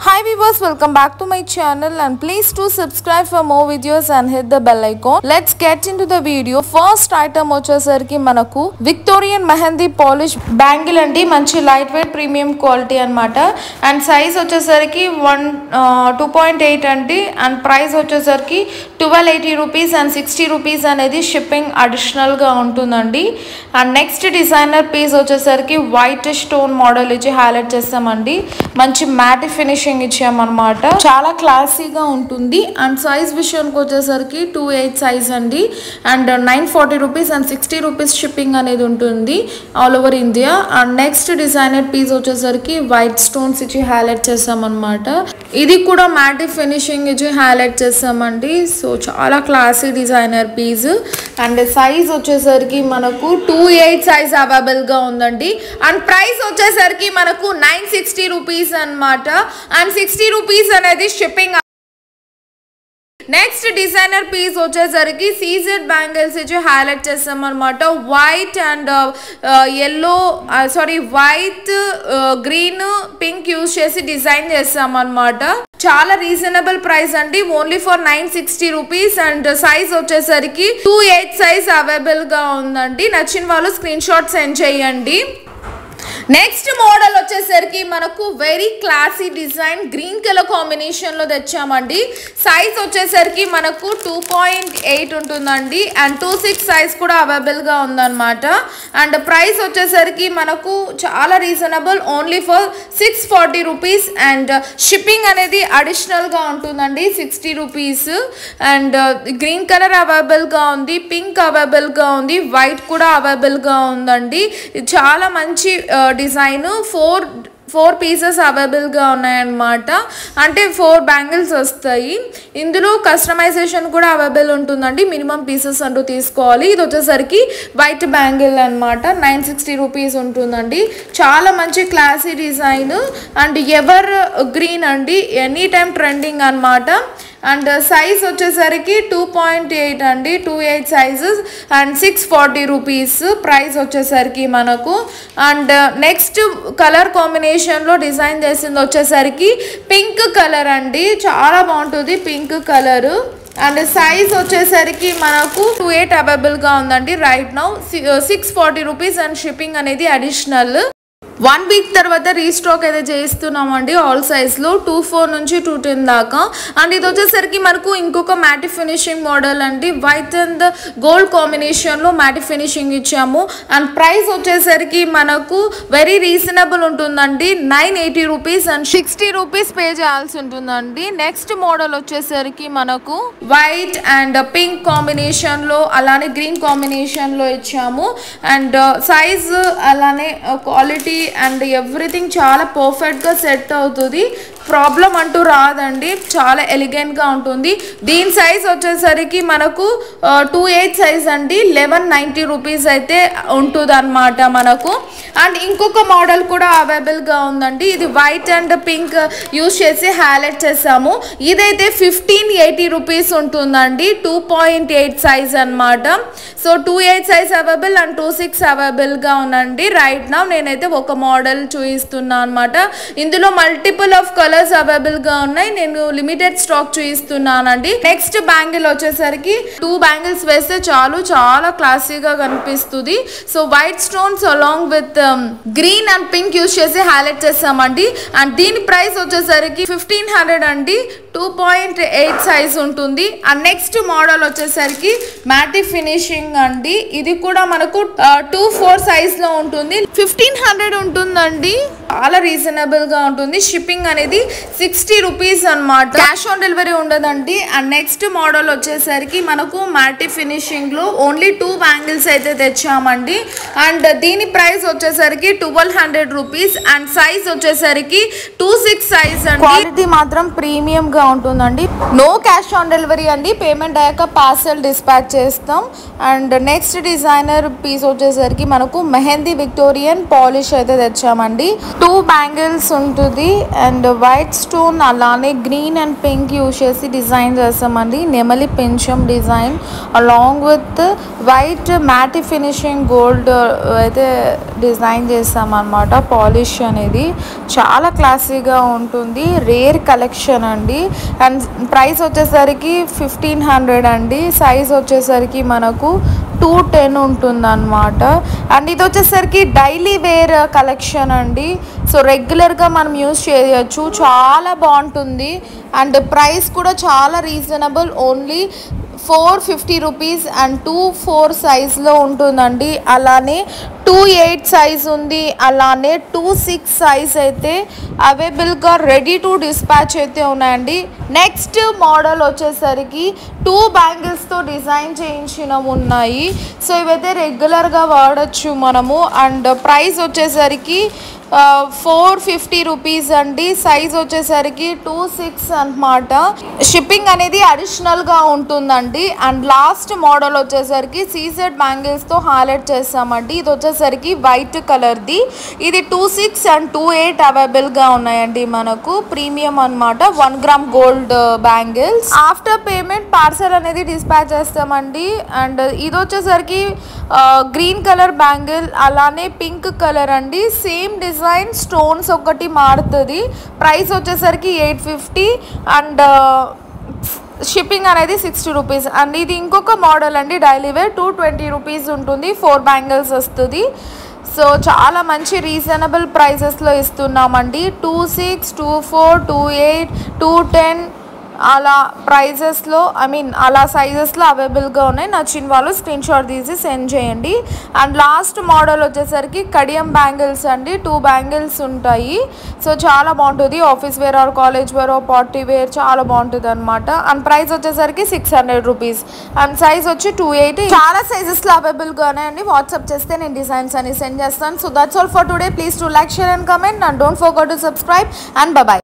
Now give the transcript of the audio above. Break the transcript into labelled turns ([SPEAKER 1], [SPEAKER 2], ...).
[SPEAKER 1] Hi viewers, welcome back to my channel and please do subscribe for more videos and hit the bell icon. Let's get into the video. First item వచ్చేసరికి మనకు Victorian mehndi polish bangle అండి మంచి light weight premium quality అన్నమాట and size వచ్చేసరికి one two point eight అండి and price వచ్చేసరికి twelve eighty rupees and sixty rupees అనేది shipping అడిషనల్గా ఉంటుందండి అండ్ నెక్స్ట్ డిజైనర్ పీస్ వచ్చేసరికి వైట్ స్టోన్ మోడల్ ఇచ్చి హైలైట్ చేస్తామండి మంచి మ్యాటి ఫినిషింగ్ ఇచ్చామన్నమాట చాలా క్లాసీగా ఉంటుంది అండ్ సైజ్ విషయానికి వచ్చేసరికి టూ ఎయిట్ సైజ్ అండి and nine forty rupees and sixty rupees shipping అనేది ఉంటుంది all over India and next designer piece వచ్చేసరికి వైట్ స్టోన్స్ ఇచ్చి హైలైట్ చేస్తామన్నమాట ఇది కూడా మ్యాటి ఫినిషింగ్ ఇచ్చి హైలైట్ చేస్తామండి సో చాలా classy designer piece and size వచ్చేసరికి మనకు టూ ఎయిట్ సైజ్ అవైలబుల్గా ఉందండి అండ్ ప్రైస్ వచ్చేసరికి మనకు నైన్ సిక్స్టీ రూపీస్ అనమాట అండ్ సిక్స్టీ రూపీస్ అనేది షిప్పింగ్ నెక్స్ట్ డిజైనర్ పీస్ వచ్చేసరికి సీజెడ్ బ్యాంగిల్స్ ఇచ్చి హైలైట్ చేస్తాం అనమాట white and yellow sorry white green pink use చేసి డిజైన్ చేస్తాం అనమాట చాలా రీజనబుల్ ప్రైస్ అండి only for nine sixty rupees and size వచ్చేసరికి టూ ఎయిట్ సైజ్ అవైలబుల్ గా ఉందండి నచ్చిన వాళ్ళు స్క్రీన్ షాట్ సెండ్ చేయండి నెక్స్ట్ మోడల్ వచ్చేసరికి మనకు very classy design green colour combination లో తెచ్చామండి సైజ్ వచ్చేసరికి మనకు టూ పాయింట్ ఎయిట్ ఉంటుందండి అండ్ టూ సిక్స్ సైజ్ కూడా అవైలబుల్ గా ఉందన్నమాట అండ్ ప్రైస్ వచ్చేసరికి మనకు చాలా reasonable only for six forty rupees and shipping అనేది అడిషనల్ గా ఉంటుందండి sixty rupees and green colour available గా ఉంది పింక్ అవైలబుల్ గా ఉంది వైట్ కూడా అవైలబుల్ గా ఉందండి ఇది చాలా మంచి డిజైన్ ఫోర్ ఫోర్ పీసెస్ అవైలబుల్గా ఉన్నాయన్నమాట అంటే ఫోర్ బ్యాంగిల్స్ వస్తాయి ఇందులో కస్టమైజేషన్ కూడా అవైలబుల్ ఉంటుందండి మినిమం పీసెస్ అంటూ తీసుకోవాలి ఇది వచ్చేసరికి వైట్ బ్యాంగిల్ అనమాట నైన్ సిక్స్టీ రూపీస్ ఉంటుందండి చాలా మంచి classy design and ever green అండి ఎనీ టైం ట్రెండింగ్ అనమాట అండ్ సైజ్ వచ్చేసరికి టూ పాయింట్ ఎయిట్ అండి two eight sizes and six forty rupees price వచ్చేసరికి మనకు అండ్ నెక్స్ట్ కలర్ కాంబినేషన్లో డిజైన్ చేసింది వచ్చేసరికి పింక్ కలర్ అండి చాలా బాగుంటుంది పింక్ కలరు అండ్ సైజ్ వచ్చేసరికి మనకు టూ ఎయిట్ అవైలబుల్గా ఉందండి right now six forty rupees and shipping అనేది అడిషనల్ వన్ వీక్ తర్వాత రీస్టాక్ అయితే చేస్తున్నామండి ఆల్ సైజ్లో టూ ఫోర్ నుంచి టూ టెన్ దాకా అండ్ ఇది వచ్చేసరికి మనకు ఇంకొక మ్యాటి ఫినిషింగ్ మోడల్ అండి వైట్ అండ్ గోల్డ్ కాంబినేషన్లో మ్యాటి ఫినిషింగ్ ఇచ్చాము అండ్ ప్రైస్ వచ్చేసరికి మనకు వెరీ రీజనబుల్ ఉంటుందండి nine eighty rupees and sixty rupees pay చేయాల్సి ఉంటుందండి నెక్స్ట్ మోడల్ వచ్చేసరికి మనకు వైట్ అండ్ పింక్ కాంబినేషన్లో అలానే గ్రీన్ కాంబినేషన్లో ఇచ్చాము అండ్ సైజ్ అలానే క్వాలిటీ అండ్ ఎవ్రీథింగ్ చాలా పర్ఫెక్ట్గా సెట్ అవుతుంది ప్రాబ్లం అంటూ రాదండి చాలా ఎలిగెంట్గా ఉంటుంది దీని సైజ్ వచ్చేసరికి మనకు టూ ఎయిట్ సైజ్ అండి లెవెన్ నైంటీ రూపీస్ అయితే ఉంటుంది అనమాట మనకు అండ్ ఇంకొక మోడల్ కూడా అవైలబుల్గా ఉందండి ఇది వైట్ అండ్ పింక్ యూస్ చేసి హైలైట్ చేసాము ఇదైతే ఫిఫ్టీన్ ఎయిటీ రూపీస్ ఉంటుందండి టూ పాయింట్ ఎయిట్ సైజ్ అనమాట so two eight size available and two six అవైలబుల్గా ఉందండి రైట్ నా నేనైతే ఒక మోడల్ చూపిస్తున్నా అనమాట ఇందులో మల్టిపుల్ ఆఫ్ కలర్స్ అవైలబుల్ గా ఉన్నాయి నేను లిమిటెడ్ స్టాక్ చూపిస్తున్నానండి నెక్స్ట్ బ్యాంగిల్ వచ్చేసరికి టూ బ్యాంగిల్స్ వేస్తే చాలు చాలా క్లాసీగా కనిపిస్తుంది so white stones along with green and pink use చేసి హైలైట్ చేస్తామండి అండ్ దీని ప్రైస్ వచ్చేసరికి ఫిఫ్టీన్ హండ్రెడ్ అండి టూ పాయింట్ ఎయిట్ సైజ్ ఉంటుంది అండ్ నెక్స్ట్ మోడల్ వచ్చేసరికి మ్యాటి ఫినిషింగ్ అండి ఇది కూడా మనకు టూ ఫోర్ సైజ్ లో ఉంటుంది ఫిఫ్టీన్ హండ్రెడ్ ఉంటుందండి చాలా రీజనబుల్ గా ఉంటుంది షిప్పింగ్ అనేది సిక్స్టీ రూపీస్ అనమాట క్యాష్ ఆన్ డెలివరీ ఉండదండి అండ్ నెక్స్ట్ మోడల్ వచ్చేసరికి మనకు మ్యాటి ఫినిషింగ్ లో ఓన్లీ టూ బ్యాంగిల్స్ అయితే తెచ్చామండి అండ్ దీని ప్రైస్ వచ్చేసరికి twelve hundred rupees and size వచ్చేసరికి టూ సిక్స్ సైజ్ అండి క్వాలిటీ మాత్రం ప్రీమియం గా ఉంటుందండి నో క్యాష్ ఆన్ డెలివరీ అండి పేమెంట్ అయ్యాక పార్సల్ డిస్పాచ్ చేస్తాం అండ్ నెక్స్ట్ డిజైనర్ పీస్ వచ్చేసరికి మనకు మెహందీ విక్టోరియన్ పాలిష్ అయితే అయితే తెచ్చామండి టూ బ్యాంగిల్స్ ఉంటుంది అండ్ వైట్ స్టోన్ అలానే గ్రీన్ అండ్ పింక్ యూజ్ చేసి డిజైన్ చేస్తామండి నెమలి పెంచం design along with white matte finishing gold అయితే డిజైన్ చేస్తామన్నమాట పాలిష్ అనేది చాలా క్లాసీగా ఉంటుంది రేర్ కలెక్షన్ అండి అండ్ ప్రైస్ వచ్చేసరికి ఫిఫ్టీన్ హండ్రెడ్ అండి సైజ్ వచ్చేసరికి మనకు టూ టెన్ ఉంటుందన్నమాట అండ్ ఇది వచ్చేసరికి డైలీ వేర్ కలెక్షన్ అండి సో రెగ్యులర్గా మనం యూస్ చేయొచ్చు చాలా బాగుంటుంది అండ్ ప్రైస్ కూడా చాలా reasonable only four fifty rupees and two four సైజ్లో ఉంటుందండి అలానే టూ ఎయిట్ సైజ్ ఉంది అలానే టూ సిక్స్ సైజ్ అయితే అవైలబుల్గా రెడీ టు డిస్పాచ్ అయితే ఉన్నాయండి నెక్స్ట్ మోడల్ వచ్చేసరికి టూ బ్యాంగిల్స్తో డిజైన్ చేయించినవి ఉన్నాయి సో ఇవైతే రెగ్యులర్గా వాడచ్చు మనము అండ్ ప్రైస్ వచ్చేసరికి ఫోర్ ఫిఫ్టీ రూపీస్ అండి సైజ్ వచ్చేసరికి టూ సిక్స్ అనమాట షిప్పింగ్ అనేది అడిషనల్గా ఉంటుందండి అండ్ లాస్ట్ మోడల్ వచ్చేసరికి సీజెడ్ బ్యాంగిల్స్తో హైలైట్ చేస్తామండి ఇది వచ్చేసరికి వైట్ కలర్ది ఇది two six and two eight అవైలబుల్గా ఉన్నాయండి మనకు ప్రీమియం అనమాట one gram gold bangles after payment parcel అనేది డిస్పాచ్ చేస్తామండి అండ్ ఇది వచ్చేసరికి గ్రీన్ కలర్ బ్యాంగిల్ అలానే పింక్ కలర్ అండి సేమ్ డిజైన్ స్టోన్స్ ఒకటి మారుతుంది ప్రైస్ వచ్చేసరికి ఎయిట్ ఫిఫ్టీ అండ్ షిప్పింగ్ అనేది సిక్స్టీ రూపీస్ అండ్ ఇది ఇంకొక మోడల్ అండి daily wear two twenty rupees ఉంటుంది ఫోర్ బ్యాంగిల్స్ వస్తుంది సో చాలా మంచి రీజనబుల్ ప్రైసెస్లో ఇస్తున్నామండి two six two four two eight two ten అలా ప్రైజెస్లో ఐ మీన్ అలా సైజెస్లో అవైలబుల్గా ఉన్నాయి నచ్చిన వాళ్ళు స్క్రీన్ షాట్ తీసి సెండ్ చేయండి అండ్ లాస్ట్ మోడల్ వచ్చేసరికి కడియం బ్యాంగిల్స్ అండి టూ బ్యాంగిల్స్ ఉంటాయి సో చాలా బాగుంటుంది office wear or college wear or party wear చాలా బాగుంటుంది అనమాట అండ్ ప్రైస్ వచ్చేసరికి six hundred rupees and size వచ్చి టూ ఎయిటీ చాలా సైజెస్లో అవైలబుల్గా ఉన్నాయండి వాట్సాప్ చేస్తే నేను డిజైన్స్ అని సెండ్ చేస్తాను so that's all for today please to like share and comment and don't forget to subscribe and bye